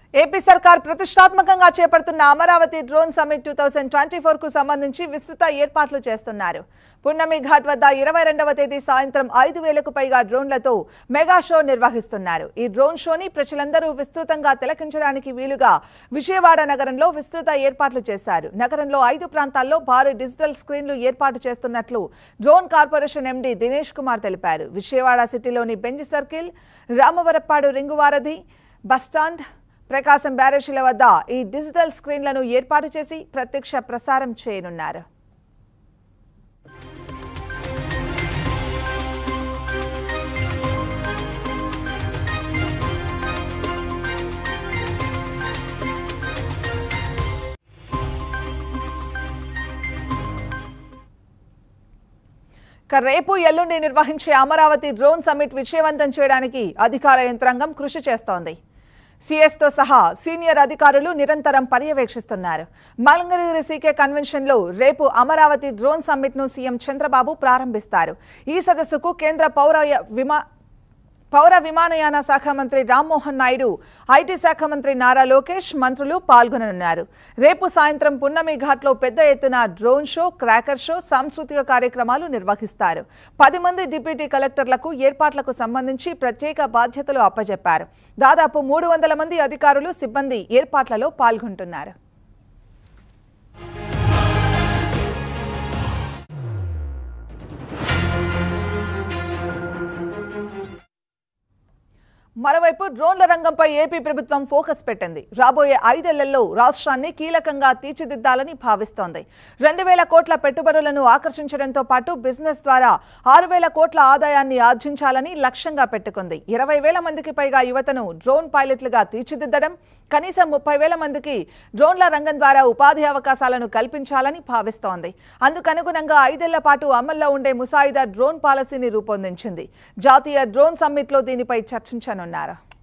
AP సర్కార్ ప్రతిష్టాత్మకంగా చేపడుతున్న Amaravati drone summit two thousand twenty four కు సంబంధించి విస్తృత ఏర్పాట్లు చేస్తున్నారు పున్నమి ఘాట్ వద్ద ఇరవై రెండవ తేదీ సాయంత్రం ఐదు వేలకు పైగా డ్రోన్లతో మెగా షో నిర్వహిస్తున్నారు ఈ డ్రోన్ షోని ప్రజలందరూ విస్తృతంగా తిలకించడానికి వీలుగా విజయవాడ నగరంలో విస్తృత ఏర్పాట్లు చేశారు నగరంలో ఐదు ప్రాంతాల్లో భారీ డిజిటల్ స్క్రీన్లు ఏర్పాటు చేస్తున్నట్లు drone corporation MD Dinesh Kumar తెలిపారు విజయవాడ సిటీలోని బెంజ్ సర్కిల్ రామవరప్పాడు రింగువారధి బస్టాండ్ ప్రకాశం బ్యారేజీల వద్ద ఈ డిజిటల్ స్క్రీన్లను ఏర్పాటు చేసి ప్రత్యక్ష ప్రసారం చేయనున్నారు ఇక రేపు ఎల్లుండి నిర్వహించే అమరావతి డ్రోన్ సమ్మిట్ విజయవంతం చేయడానికి అధికార యంత్రాంగం కృషి చేస్తోంది సిఎస్తో సహా సీనియర్ అధికారులు నిరంతరం పర్యవేక్షిస్తున్నారు మంగళగిరి సీకే కన్వెన్షన్లో రేపు అమరావతి డ్రోన్ సమ్మిట్ ను సీఎం చంద్రబాబు ప్రారంభిస్తారు ఈ సదస్సుకు కేంద్ర పౌర విమా పౌర విమానయాన శాఖ మంత్రి రామ్మోహన్ నాయుడు ఐటీ శాఖ మంత్రి నారా లోకేష్ మంత్రులు పాల్గొననున్నారు రేపు సాయంత్రం పున్నమి ఘాట్లో పెద్ద ఎత్తున డ్రోన్ షో క్రాకర్ షో సాంస్కృతిక కార్యక్రమాలు నిర్వహిస్తారు పది మంది డిప్యూటీ కలెక్టర్లకు ఏర్పాట్లకు సంబంధించి ప్రత్యేక బాధ్యతలు అప్పజెప్పారు దాదాపు మూడు వందల మంది అధికారులు సిబ్బంది ఏర్పాట్లలో పాల్గొంటున్నారు మరోవైపు డ్రోన్ల రంగంపై ఏపీ ప్రభుత్వం ఫోకస్ పెట్టింది రాబోయే ఐదేళ్లలో రాష్ట్రాన్ని కీలకంగా తీర్చిదిద్దాలని భావిస్తోంది రెండు వేల కోట్ల పెట్టుబడులను ఆకర్షించడంతో పాటు బిజినెస్ ద్వారా ఆరు వేల కోట్ల ఆదాయాన్ని ఆర్జించాలని లక్ష్యంగా పెట్టుకుంది ఇరవై వేల మందికి పైగా యువతను డ్రోన్ పైలట్లుగా తీర్చిదిద్దడం కనీసం ముప్పై వేల మందికి డ్రోన్ల రంగం ద్వారా ఉపాధి అవకాశాలను కల్పించాలని భావిస్తోంది అందుకనుగుణంగా ఐదేళ్ల పాటు అమల్లో ఉండే ముసాయిదా డ్రోన్ పాలసీని రూపొందించింది జాతీయ డ్రోన్ సమ్మిట్లో దీనిపై చర్చించనున్నారు